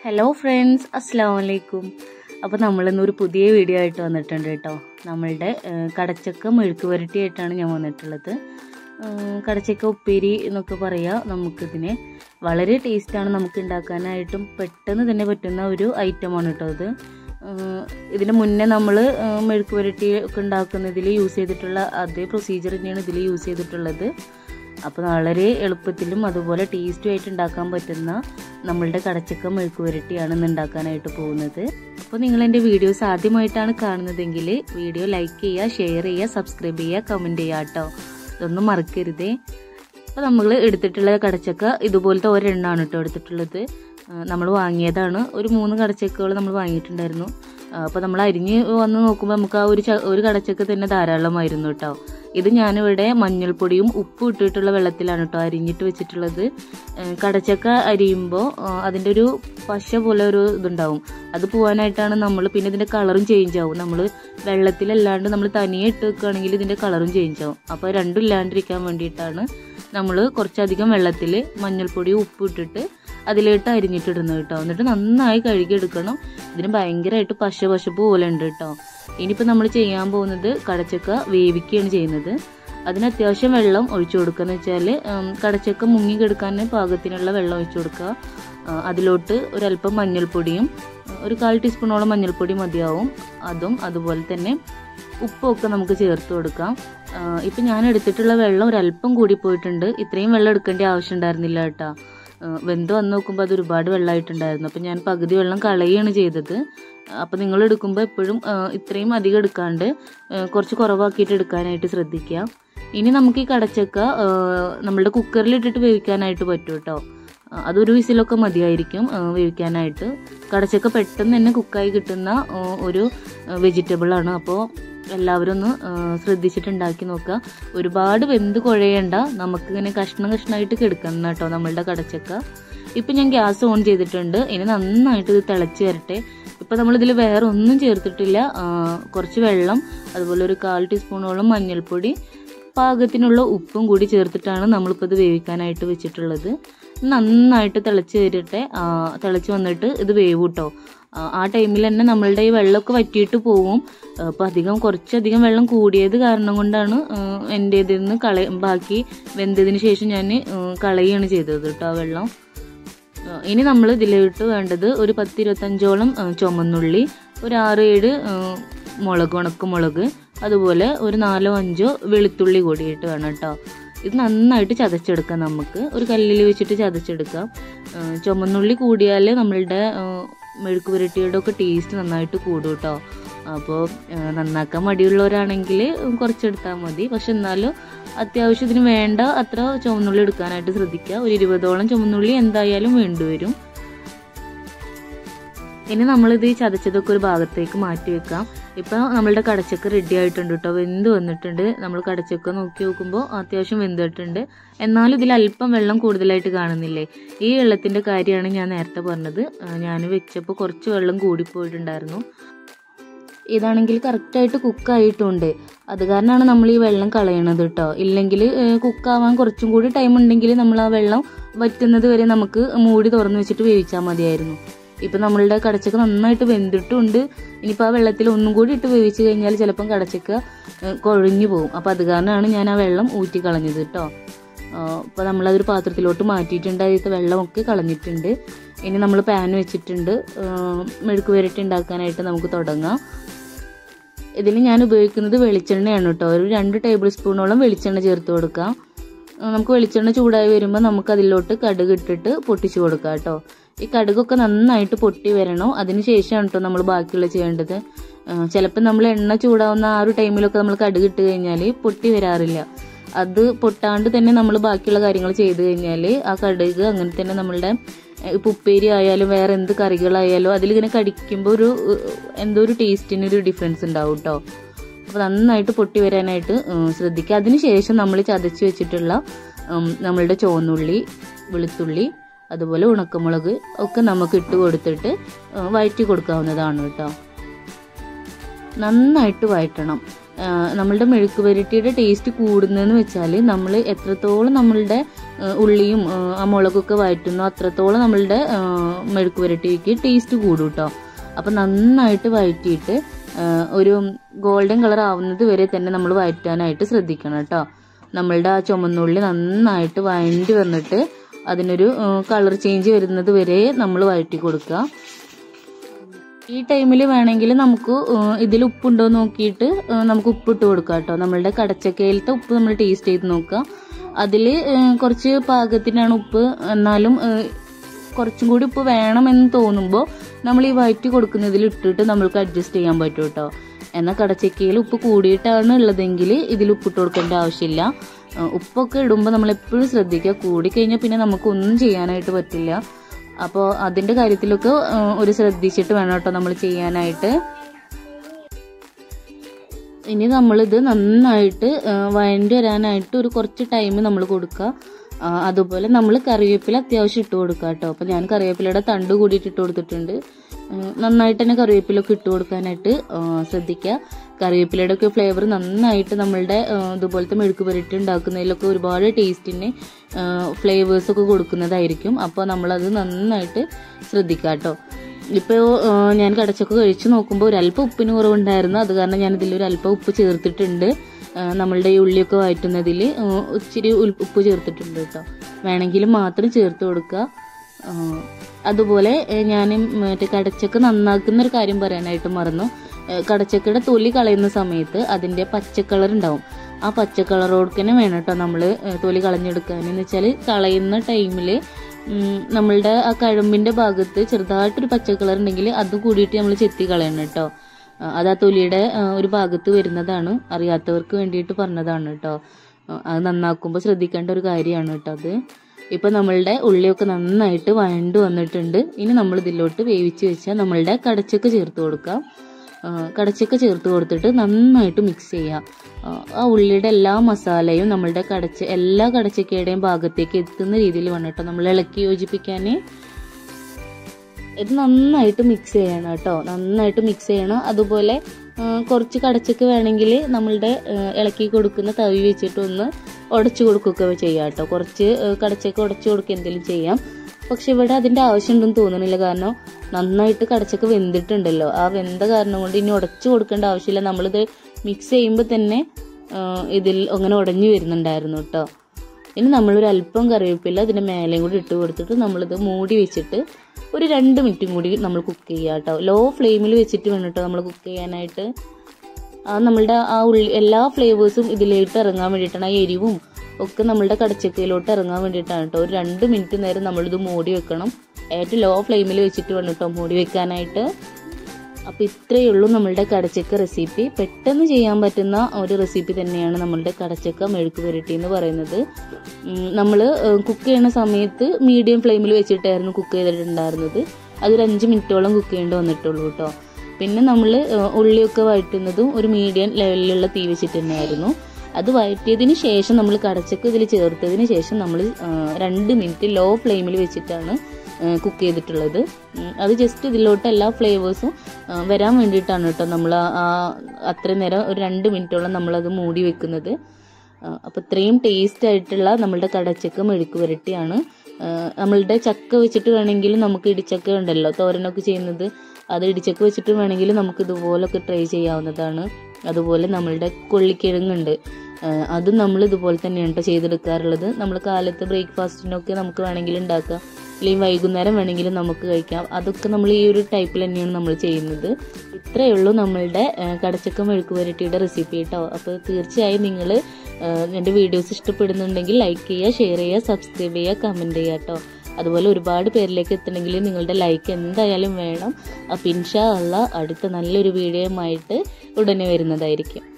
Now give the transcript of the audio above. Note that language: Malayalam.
ഹലോ ഫ്രണ്ട്സ് അസ്സാം വലൈക്കും അപ്പോൾ നമ്മളിന്നൊരു പുതിയ വീഡിയോ ആയിട്ട് വന്നിട്ടുണ്ട് കേട്ടോ നമ്മളുടെ ഏഹ്, കടച്ചക്ക മെഴുക്ക് പുരട്ടിയായിട്ടാണ് ഞാൻ വന്നിട്ടുള്ളത് ഏഹ്, കടച്ചക്ക ഉപ്പേരി എന്നൊക്കെ പറയാം നമുക്കിതിനെ വളരെ ടേസ്റ്റാണ് നമുക്ക് ഉണ്ടാക്കാനായിട്ടും പെട്ടെന്ന് തന്നെ പറ്റുന്ന ഒരു ഐറ്റമാണ് കേട്ടോ ഇത് ഏഹ്, ഇതിന് മുന്നേ നമ്മൾ മെഴുക്ക് പുരട്ടി ഒക്കെ ഉണ്ടാക്കുന്നതിൽ യൂസ് ചെയ്തിട്ടുള്ള അതേ പ്രൊസീജിയർ തന്നെയാണ് ഇതിൽ യൂസ് ചെയ്തിട്ടുള്ളത് അപ്പോൾ വളരെ എളുപ്പത്തിലും അതുപോലെ ടേസ്റ്റും ആയിട്ട് ഉണ്ടാക്കാൻ പറ്റുന്ന നമ്മളുടെ കടച്ചക്ക മെഴുക്ക് പുരട്ടിയാണ് ഇന്ന് ഉണ്ടാക്കാനായിട്ട് പോകുന്നത് അപ്പോൾ നിങ്ങൾ എൻ്റെ വീഡിയോസ് ആദ്യമായിട്ടാണ് കാണുന്നതെങ്കിൽ വീഡിയോ ലൈക്ക് ചെയ്യുക ഷെയർ ചെയ്യുക സബ്സ്ക്രൈബ് ചെയ്യുക കമൻറ്റ് ചെയ്യുക കേട്ടോ ഇതൊന്നും മറക്കരുതേ അപ്പോൾ നമ്മൾ എടുത്തിട്ടുള്ള കടച്ചക്ക ഇതുപോലത്തെ ഒരെണ്ണമാണ് കേട്ടോ എടുത്തിട്ടുള്ളത് നമ്മൾ വാങ്ങിയതാണ് ഒരു മൂന്ന് കടച്ചക്കകൾ നമ്മൾ വാങ്ങിയിട്ടുണ്ടായിരുന്നു അപ്പോൾ നമ്മൾ അരിഞ്ഞ് വന്ന് നോക്കുമ്പോൾ നമുക്ക് ആ ഒരു ച- ഒരു കടച്ചക്ക തന്നെ ധാരാളമായിരുന്നു കേട്ടോ ഇത് ഞാനിവിടെ മഞ്ഞൾപ്പൊടിയും ഉപ്പും ഇട്ടിട്ടുള്ള വെള്ളത്തിലാണ് കേട്ടോ അരിഞ്ഞിട്ട് വെച്ചിട്ടുള്ളത് ഏഹ് കടച്ചക്ക അരിയുമ്പോൾ അതിൻ്റെ ഒരു പശ പോലെ ഒരു ഇതുണ്ടാവും അത് പോകാനായിട്ടാണ് നമ്മൾ പിന്നെ ഇതിൻ്റെ കളറും ചേഞ്ച് ആവും നമ്മൾ വെള്ളത്തിലല്ലാണ്ട് നമ്മൾ തനിയെ ഇട്ട് വെക്കുകയാണെങ്കിൽ ഇതിൻ്റെ കളറും ചേഞ്ച് ആവും അപ്പോൾ രണ്ടും ഇല്ലാണ്ടിരിക്കാൻ വേണ്ടിയിട്ടാണ് നമ്മൾ കുറച്ചധികം വെള്ളത്തിൽ മഞ്ഞൾപ്പൊടിയും ഉപ്പും ഇട്ടിട്ട് അതിലിട്ട് അരിഞ്ഞിട്ടിടുന്നത് കേട്ടോ എന്നിട്ട് നന്നായി കഴുകിയെടുക്കണം ഇതിന് ഭയങ്കരമായിട്ട് പശ പശപ്പ് പോലെ ഉണ്ട് കേട്ടോ ഇനിയിപ്പോൾ നമ്മൾ ചെയ്യാൻ പോകുന്നത് കടച്ചക്ക വേവിക്കുകയാണ് ചെയ്യുന്നത് അതിന് അത്യാവശ്യം വെള്ളം ഒഴിച്ചു കൊടുക്കുക എന്ന് വെച്ചാൽ കടച്ചക്ക മുങ്ങി കിടക്കാൻ പാകത്തിനുള്ള വെള്ളം ഒഴിച്ചു കൊടുക്കുക ആ, അതിലോട്ട് ഒരല്പം മഞ്ഞൾപ്പൊടിയും ആ, ഒരു കാൽ ടീസ്പൂണോളം മഞ്ഞൾപ്പൊടി മതിയാവും അതും അതുപോലെ തന്നെ ഉപ്പൊക്കെ നമുക്ക് ചേർത്ത് കൊടുക്കാം ആ, ഇപ്പം ഞാൻ എടുത്തിട്ടുള്ള വെള്ളം ഒരല്പം കൂടി പോയിട്ടുണ്ട് ഇത്രയും വെള്ളം എടുക്കേണ്ട ആവശ്യം ഉണ്ടായിരുന്നില്ല കേട്ടോ ആ, വെന്ത് വന്ന് നോക്കുമ്പോൾ അത് ഒരുപാട് വെള്ളമായിട്ടുണ്ടായിരുന്നു അപ്പം ഞാൻ പകുതി വെള്ളം കളയുകയാണ് ചെയ്തത് അപ്പം നിങ്ങൾ എടുക്കുമ്പോൾ എപ്പോഴും ആ, ഇത്രയും അധികം എടുക്കാണ്ട് ആ, കുറച്ച് കുറവാക്കിയിട്ട് എടുക്കാനായിട്ട് ശ്രദ്ധിക്കുക ഇനി നമുക്ക് ഈ കടച്ചക്ക ആ, നമ്മളുടെ കുക്കറിൽ ഇട്ടിട്ട് വേവിക്കാനായിട്ട് പറ്റും കേട്ടോ ആ, അതൊരു വിസിലൊക്കെ മതിയായിരിക്കും ആ, വേവിക്കാനായിട്ട് കടച്ചക്ക പെട്ടെന്ന് തന്നെ കുക്കായി കിട്ടുന്ന ആ, ഒരു വെജിറ്റബിൾ ആണ് അപ്പോൾ എല്ലാവരും ഒന്ന് ആ, ശ്രദ്ധിച്ചിട്ട് ഉണ്ടാക്കി നോക്കുക ഒരുപാട് വെന്ത് കുഴയണ്ട നമുക്കിങ്ങനെ കഷ്ണം കഷ്ണമായിട്ട് കിടക്കണം കേട്ടോ നമ്മളുടെ കടച്ചക്ക ഇപ്പം ഞാൻ ഗ്യാസ് ഓൺ ചെയ്തിട്ടുണ്ട് ഇനി നന്നായിട്ട് ഇത് തിളച്ച് വരട്ടെ ഇപ്പം നമ്മളിതിൽ വേറെ ഒന്നും ചേർത്തിട്ടില്ല ആ, കുറച്ച് വെള്ളം അതുപോലെ ഒരു കാൽ ടീസ്പൂണോളം മഞ്ഞൾപ്പൊടി പാകത്തിനുള്ള ഉപ്പും കൂടി ചേർത്തിട്ടാണ് നമ്മളിപ്പോൾ ഇത് വേവിക്കാനായിട്ട് വെച്ചിട്ടുള്ളത് നന്നായിട്ട് തിളച്ച് വരട്ടെ ആ, തിളച്ച് വന്നിട്ട് ഇത് വേവും കേട്ടോ ആ ടൈമിൽ തന്നെ നമ്മളുടെ ഈ വെള്ളമൊക്കെ വറ്റിയിട്ട് പോവും അപ്പോൾ അധികം കുറച്ചധികം വെള്ളം കൂടിയത് കാരണം കൊണ്ടാണ് ആ, എൻ്റെ ഇതിൽ നിന്ന് കള ബാക്കി വെന്തതിന് ശേഷം ഞാൻ കളയുകയാണ് ചെയ്തത് കേട്ടോ ആ വെള്ളം ആ, ഇനി നമ്മൾ ഇതിലോട്ട് വേണ്ടത് ഒരു പത്ത് ഇരുപത്തഞ്ചോളം ആ, ചുമന്നുള്ളി ഒരു ആറ് ഏഴ് ആ, മുളക് ഉണക്കമുളക് അതുപോലെ ഒരു നാലോ അഞ്ചോ വെളുത്തുള്ളി കൂടിയിട്ട് വേണം കേട്ടോ ഇത് നന്നായിട്ട് ചതച്ചെടുക്കാം നമുക്ക് ഒരു കല്ലിൽ വെച്ചിട്ട് ചതച്ചെടുക്കാം ആ, ചുമന്നുള്ളി കൂടിയാൽ നമ്മളുടെ ആ, മെഴുക്ക് പുരട്ടിയുടെ ഒക്കെ ടേസ്റ്റ് നന്നായിട്ട് കൂടും കേട്ടോ അപ്പോൾ നന്നാക്കാൻ മടിയുള്ളവരാണെങ്കിൽ കുറച്ചെടുത്താൽ മതി പക്ഷെ എന്നാലും അത്യാവശ്യം ഇതിന് വേണ്ട അത്ര ചുവന്നുള്ളി എടുക്കാനായിട്ട് ശ്രദ്ധിക്കുക ഒരു ഇരുപതോളം ചുവന്നുള്ളി എന്തായാലും വേണ്ടിവരും ഇനി നമ്മളിത് ഈ ചതച്ചതൊക്കെ ഒരു ഭാഗത്തേക്ക് മാറ്റി വെക്കാം ഇപ്പം നമ്മളുടെ കടച്ചക്ക റെഡി ആയിട്ടുണ്ട് കേട്ടോ വെന്ത് വന്നിട്ടുണ്ട് നമ്മൾ കടച്ചക്ക നോക്കി നോക്കുമ്പോൾ അത്യാവശ്യം വെന്തിട്ടുണ്ട് എന്നാലും ഇതിൽ അല്പം വെള്ളം കൂടുതലായിട്ട് കാണുന്നില്ലേ ഈ വെള്ളത്തിൻ്റെ കാര്യമാണ് ഞാൻ നേരത്തെ പറഞ്ഞത് ഞാൻ വെച്ചപ്പോൾ കുറച്ച് വെള്ളം കൂടിപ്പോയിട്ടുണ്ടായിരുന്നു ഇതാണെങ്കിൽ കറക്റ്റായിട്ട് കുക്കായിട്ടുണ്ട് അത് കാരണമാണ് നമ്മൾ ഈ വെള്ളം കളയണത് കേട്ടോ ഇല്ലെങ്കിൽ കുക്കാവാൻ കുറച്ചും കൂടി ടൈം ഉണ്ടെങ്കിൽ നമ്മൾ ആ വെള്ളം വറ്റുന്നത് വരെ നമുക്ക് മൂടി തുറന്നു വെച്ചിട്ട് വേവിച്ചാൽ മതിയായിരുന്നു ഇപ്പം നമ്മളുടെ കടച്ചക്ക നന്നായിട്ട് വെന്തിട്ടുണ്ട് ഇനിയിപ്പോൾ ആ വെള്ളത്തിൽ ഒന്നും കൂടി ഇട്ട് വേവിച്ച് കഴിഞ്ഞാൽ ചിലപ്പം കടച്ചക്ക ഏഹ്, കുഴഞ്ഞു പോകും അപ്പം അത് കാരണമാണ് ഞാൻ ആ വെള്ളം ഊറ്റി കളഞ്ഞത് കേട്ടോ അപ്പോൾ നമ്മളതൊരു പാത്രത്തിലോട്ട് മാറ്റിയിട്ടുണ്ട് അതിലത്തെ വെള്ളമൊക്കെ കളഞ്ഞിട്ടുണ്ട് ഇനി നമ്മൾ പാൻ വെച്ചിട്ടുണ്ട് ഏഹ്, മെഴുക്ക് പുരട്ടി ഉണ്ടാക്കാനായിട്ട് നമുക്ക് തുടങ്ങാം ഇതിൽ ഞാൻ ഉപയോഗിക്കുന്നത് വെളിച്ചെണ്ണയാണ് കേട്ടോ ഒരു രണ്ട് ടേബിൾ സ്പൂണോളം വെളിച്ചെണ്ണ ചേർത്ത് കൊടുക്കാം ആ, നമുക്ക് വെളിച്ചെണ്ണ ചൂടായി വരുമ്പോൾ നമുക്ക് അതിലോട്ട് കടുക് ഇട്ടിട്ട് പൊട്ടിച്ചു കൊടുക്കാം കേട്ടോ ഈ കടുകൊക്കെ നന്നായിട്ട് പൊട്ടി വരണം അതിന് ശേഷമാണ് കേട്ടോ നമ്മൾ ബാക്കിയുള്ള ചെയ്യേണ്ടത് ചിലപ്പോൾ നമ്മൾ എണ്ണ ചൂടാവുന്ന ആ ഒരു ടൈമിലൊക്കെ നമ്മൾ കടുക് ഇട്ട് കഴിഞ്ഞാൽ പൊട്ടി വരാറില്ല അത് പൊട്ടാണ്ട് തന്നെ നമ്മൾ ബാക്കിയുള്ള കാര്യങ്ങൾ ചെയ്ത് കഴിഞ്ഞാൽ ആ കടുക് അങ്ങനെ തന്നെ നമ്മളുടെ ഏഹ്, ഇപ്പൊ ഉപ്പേരി ആയാലും വേറെ എന്ത് കറികളായാലും അതിലിങ്ങനെ കടിക്കുമ്പോൾ ഒരു ഏഹ്, എന്തോ ഒരു ടേസ്റ്റിന് ഒരു ഡിഫറൻസ് ഉണ്ടാവും കേട്ടോ അപ്പോൾ നന്നായിട്ട് പൊട്ടി വരാനായിട്ട് ഉം, ശ്രദ്ധിക്കുക അതിനുശേഷം നമ്മൾ ചതച്ച് വെച്ചിട്ടുള്ള ഉം, നമ്മളുടെ ചുവന്നുള്ളി വെളുത്തുള്ളി അതുപോലെ ഉണക്കമുളക് ഒക്കെ നമുക്ക് ഇട്ട് കൊടുത്തിട്ട് ഉം, വഴറ്റി കൊടുക്കാവുന്നതാണ് കേട്ടോ നന്നായിട്ട് വഴറ്റണം ആ, നമ്മളുടെ മെഴുക്ക് പുരട്ടിയുടെ ടേസ്റ്റ് കൂടുന്നതെന്ന് വെച്ചാൽ നമ്മൾ എത്രത്തോളം നമ്മളുടെ ഏഹ് ഉള്ളിയും ഏഹ് ആ മുളകൊക്കെ വഴറ്റുന്നു അത്രത്തോളം നമ്മളുടെ ഏഹ് മെഴുക്ക് പുരട്ടിക്ക് ടേസ്റ്റ് കൂടും കേട്ടോ അപ്പം നന്നായിട്ട് വഴറ്റിയിട്ട് ഏഹ് ഒരു ഗോൾഡൻ കളർ ആവുന്നത് വരെ തന്നെ നമ്മൾ വഴറ്റാനായിട്ട് ശ്രദ്ധിക്കണം കേട്ടോ നമ്മളുടെ ആ ചുമന്നുള്ളി നന്നായിട്ട് വഴണ്ടി വന്നിട്ട് അതിനൊരു കളർ ചേഞ്ച് വരുന്നത് വരെ നമ്മൾ വഴറ്റി കൊടുക്കുക ഈ ടൈമിൽ വേണമെങ്കിൽ നമുക്ക് ഇതിൽ ഉപ്പുണ്ടോ എന്ന് നോക്കിയിട്ട് ഏഹ് നമുക്ക് ഉപ്പ് ഇട്ട് കൊടുക്കാം കേട്ടോ നമ്മളുടെ കടച്ചക്കയിലത്തെ ഉപ്പ് നമ്മൾ ടേസ്റ്റ് ചെയ്ത് നോക്കുക അതിൽ കുറച്ച് പാകത്തിനാണ് ഉപ്പ് എന്നാലും ഏഹ് കുറച്ചും കൂടി ഉപ്പ് വേണമെന്ന് തോന്നുമ്പോൾ നമ്മൾ ഈ വഴറ്റി കൊടുക്കുന്നതിൽ ഇട്ടിട്ട് നമ്മൾക്ക് അഡ്ജസ്റ്റ് ചെയ്യാൻ പറ്റും കേട്ടോ എന്നാൽ കടച്ചക്കയിൽ ഉപ്പ് കൂടിയിട്ടാണ് ഉള്ളതെങ്കിൽ ഇതിൽ ഉപ്പിട്ട് കൊടുക്കേണ്ട ആവശ്യമില്ല ഏഹ് ഉപ്പൊക്കെ ഇടുമ്പോൾ നമ്മൾ എപ്പോഴും ശ്രദ്ധിക്കുക കൂടിക്കഴിഞ്ഞാൽ പിന്നെ നമുക്കൊന്നും ചെയ്യാനായിട്ട് പറ്റില്ല അപ്പോൾ അതിൻ്റെ കാര്യത്തിലൊക്കെ ഏഹ് ഒരു ശ്രദ്ധിച്ചിട്ട് വേണം കേട്ടോ നമ്മൾ ചെയ്യാനായിട്ട് ഇനി നമ്മളിത് നന്നായിട്ട് ഏഹ് വഴണ്ടി വരാനായിട്ട് ഒരു കുറച്ച് ടൈം നമ്മൾ കൊടുക്കുക ആ, അതുപോലെ നമ്മൾ കറിവേപ്പില അത്യാവശ്യം ഇട്ട് കൊടുക്കുക കേട്ടോ അപ്പോൾ ഞാൻ കറിവേപ്പിലയുടെ തണ്ട് കൂടിയിട്ട് ഇട്ട് കൊടുത്തിട്ടുണ്ട് ഏഹ് നന്നായിട്ട് തന്നെ കറിവേപ്പിലൊക്കെ ഇട്ട് കൊടുക്കാനായിട്ട് ആ, ശ്രദ്ധിക്കുക കറിവേപ്പിലയുടെ ഒക്കെ ഫ്ലേവർ നന്നായിട്ട് നമ്മളുടെ ഏഹ് ഇതുപോലത്തെ മെഴുക്ക് പുരട്ടി ഉണ്ടാക്കുന്നതിലൊക്കെ ഒരുപാട് ടേസ്റ്റിന് ഫ്ലേവേഴ്സൊക്കെ കൊടുക്കുന്നതായിരിക്കും അപ്പോൾ നമ്മളത് നന്നായിട്ട് ശ്രദ്ധിക്കുക കേട്ടോ ഇപ്പോൾ ഞാൻ കടച്ചൊക്കെ കഴിച്ച് നോക്കുമ്പോൾ ഒരല്പം ഉപ്പിന് കുറവുണ്ടായിരുന്നു അത് കാരണം ഞാൻ ഇതിൽ ഒരു അല്പം ഉപ്പ് ചേർത്തിട്ടുണ്ട് ആ, നമ്മളുടെ ഈ ഉള്ളിയൊക്കെ വഴറ്റുന്നതിൽ ഇച്ചിരി ഉൽ- ഉപ്പ് ചേർത്തിട്ടുണ്ട് കേട്ടോ വേണമെങ്കിൽ മാത്രം ചേർത്ത് കൊടുക്കുക ആ, അതുപോലെ ഞാൻ മറ്റേ കടച്ചക്ക നന്നാക്കുന്ന ഒരു കാര്യം പറയാനായിട്ട് മറന്നു ഏ, കടച്ചക്കയുടെ തൊലി കളയുന്ന സമയത്ത് അതിൻ്റെ പച്ചക്കളർ ഉണ്ടാവും ആ പച്ചക്കളറോട് തന്നെ വേണം കേട്ടോ നമ്മൾ തൊലി കളഞ്ഞെടുക്കാൻ എന്ന് വെച്ചാൽ കളയുന്ന ടൈമിൽ നമ്മളുടെ ആ കഴമ്പിന്റെ ഭാഗത്ത് ചെറുതായിട്ടൊരു പച്ച കളർ ഉണ്ടെങ്കിൽ അത് കൂടിയിട്ട് നമ്മൾ ചെത്തി കളയണം കേട്ടോ ആ, അത് ആ തൊലിയുടെ ആ, ഒരു ഭാഗത്ത് വരുന്നതാണ് അറിയാത്തവർക്ക് വേണ്ടിയിട്ട് പറഞ്ഞതാണ് കേട്ടോ ആ, അത് നന്നാക്കുമ്പോൾ ശ്രദ്ധിക്കേണ്ട ഒരു കാര്യമാണ് കേട്ടോ അത് ഇപ്പൊ നമ്മളുടെ ഉള്ളിയൊക്കെ നന്നായിട്ട് വഴണ്ട് വന്നിട്ടുണ്ട് ഇനി നമ്മൾ ഇതിലോട്ട് വേവിച്ച് വെച്ചാൽ നമ്മളുടെ കടച്ചക്ക ചേർത്ത് കൊടുക്കാം ആ, കടച്ചക്ക ചേർത്ത് കൊടുത്തിട്ട് നന്നായിട്ട് മിക്സ് ചെയ്യാം ആ, ആ ഉള്ളിയുടെ എല്ലാ മസാലയും നമ്മളുടെ കടച്ച എല്ലാ കടച്ചക്കയുടെയും ഭാഗത്തേക്ക് എത്തുന്ന രീതിയിൽ വേണം കേട്ടോ നമ്മൾ ഇളക്കി യോജിപ്പിക്കാൻ ഇത് നന്നായിട്ട് മിക്സ് ചെയ്യണം കേട്ടോ നന്നായിട്ട് മിക്സ് ചെയ്യണം അതുപോലെ ആ, കുറച്ച് കടച്ചക്ക് വേണമെങ്കിൽ നമ്മളുടെ ആ, ഇളക്കി കൊടുക്കുന്ന തവി വെച്ചിട്ട് ഒന്ന് ഉടച്ചു കൊടുക്കുകയൊക്കെ ചെയ്യാം കേട്ടോ കുറച്ച് ആ, കടച്ചക്ക ഉടച്ചു കൊടുക്കുക എന്തെങ്കിലും ചെയ്യാം പക്ഷെ ഇവിടെ അതിന്റെ ആവശ്യമുണ്ടെന്ന് തോന്നുന്നില്ല കാരണം നന്നായിട്ട് കടച്ചക്ക വെന്തിട്ടുണ്ടല്ലോ ആ വെന്ത കാരണം കൊണ്ട് ഇനി ഉടച്ചു കൊടുക്കേണ്ട ആവശ്യമില്ല നമ്മളിത് മിക്സ് ചെയ്യുമ്പോൾ തന്നെ ആ, ഇതിൽ അങ്ങനെ ഉടഞ്ഞു വരുന്നുണ്ടായിരുന്നു കേട്ടോ ഇനി നമ്മളൊരു അല്പം കറിവേപ്പില അതിൻ്റെ മേലെയും കൂടി ഇട്ട് കൊടുത്തിട്ട് നമ്മളിത് മൂടി വെച്ചിട്ട് ഒരു രണ്ട് മിനിറ്റും കൂടി നമ്മൾ കുക്ക് ചെയ്യുക കേട്ടോ ലോ ഫ്ലെയിമിൽ വെച്ചിട്ട് വേണം കേട്ടോ നമ്മൾ കുക്ക് ചെയ്യാനായിട്ട് ആ നമ്മളുടെ ആ ഉള്ളി എല്ലാ ഫ്ലേവേഴ്സും ഇതിലേക്ക് ഇറങ്ങാൻ വേണ്ടിയിട്ടാണ് ആ എരിവും ഒക്കെ നമ്മളുടെ കടച്ചക്കയിലോട്ട് ഇറങ്ങാൻ വേണ്ടിയിട്ടാണ് കേട്ടോ ഒരു രണ്ട് മിനിറ്റ് നേരം നമ്മളിത് മൂടി വെക്കണം ഏറ്റവും ലോ ഫ്ലെയിമിൽ വെച്ചിട്ട് വേണം കേട്ടോ മൂടി വെക്കാനായിട്ട് അപ്പോൾ ഇത്രയേ ഉള്ളൂ നമ്മളുടെ കടച്ചക്ക റെസിപ്പി പെട്ടെന്ന് ചെയ്യാൻ പറ്റുന്ന ഒരു റെസിപ്പി തന്നെയാണ് നമ്മളുടെ കടച്ചക്ക മെഴുക്ക് പുരട്ടി എന്ന് പറയുന്നത് നമ്മൾ കുക്ക് ചെയ്യുന്ന സമയത്ത് മീഡിയം ഫ്ലെയിമിൽ വെച്ചിട്ടായിരുന്നു കുക്ക് ചെയ്തിട്ടുണ്ടായിരുന്നത് അതൊരു അഞ്ച് മിനിറ്റോളം കുക്ക് ചെയ്യേണ്ടി വന്നിട്ടുള്ളൂ കേട്ടോ പിന്നെ നമ്മൾ ഉള്ളിയൊക്കെ വഴറ്റുന്നതും ഒരു മീഡിയം ലെവലിലുള്ള തീ വെച്ചിട്ട് തന്നെയായിരുന്നു അത് വഴറ്റിയതിന് ശേഷം നമ്മൾ കടച്ചക്ക ഇതിൽ ചേർത്തതിന് ശേഷം നമ്മൾ രണ്ട് മിനിറ്റ് ലോ ഫ്ലെയിമിൽ വെച്ചിട്ടാണ് കുക്ക് ചെയ്തിട്ടുള്ളത് ഉം, അത് ജസ്റ്റ് ഇതിലോട്ട് എല്ലാ ഫ്ലേവേഴ്സും വരാൻ വേണ്ടിയിട്ടാണ് കേട്ടോ നമ്മൾ ആ അത്രയും നേരം ഒരു രണ്ട് മിനിറ്റോളം നമ്മളത് മൂടി വെക്കുന്നത് അപ്പോൾ ഇത്രയും ടേസ്റ്റ് ആയിട്ടുള്ള നമ്മളുടെ കടച്ചക്ക മെഴുക്ക് പുരട്ടിയാണ് ആ, നമ്മളുടെ ചക്ക വെച്ചിട്ട് വേണമെങ്കിൽ നമുക്ക് ഇടിച്ചക്ക ഉണ്ടല്ലോ തോരനൊക്കെ ചെയ്യുന്നത് അത് ഇടിച്ചക്ക വെച്ചിട്ട് വേണമെങ്കിൽ നമുക്ക് ഇതുപോലൊക്കെ ട്രൈ ചെയ്യാവുന്നതാണ് അതുപോലെ നമ്മളുടെ കൊള്ളിക്കിഴങ്ങുണ്ട് ആ, അതും നമ്മൾ ഇതുപോലെ തന്നെയാണ് കേട്ടോ ചെയ്തെടുക്കാറുള്ളത് നമ്മൾ കാലത്ത് ബ്രേക്ക്ഫാസ്റ്റിനൊക്കെ നമുക്ക് വേണമെങ്കിൽ ഉണ്ടാക്കാം അല്ലെങ്കിൽ വൈകുന്നേരം വേണമെങ്കിലും നമുക്ക് കഴിക്കാം അതൊക്കെ നമ്മൾ ഈ ഒരു ടൈപ്പിൽ തന്നെയാണ് നമ്മൾ ചെയ്യുന്നത് ഇത്രയേ ഉള്ളൂ നമ്മളുടെ ആ, കടച്ചക്ക മെഴുക്ക് പുരട്ടിയുടെ റെസിപ്പി കേട്ടോ അപ്പോൾ തീർച്ചയായും നിങ്ങൾ എൻ്റെ വീഡിയോസ് ഇഷ്ടപ്പെടുന്നുണ്ടെങ്കിൽ ലൈക്ക് ചെയ്യുക ഷെയർ ചെയ്യുക സബ്സ്ക്രൈബ് ചെയ്യുക കമൻറ്റ് ചെയ്യുക കേട്ടോ അതുപോലെ ഒരുപാട് പേരിലേക്ക് എത്തണമെങ്കിൽ നിങ്ങളുടെ ലൈക്ക് എന്തായാലും വേണം അപ്പം ഇൻഷാ അല്ല അടുത്ത നല്ലൊരു വീഡിയോയുമായിട്ട് ഉടനെ വരുന്നതായിരിക്കും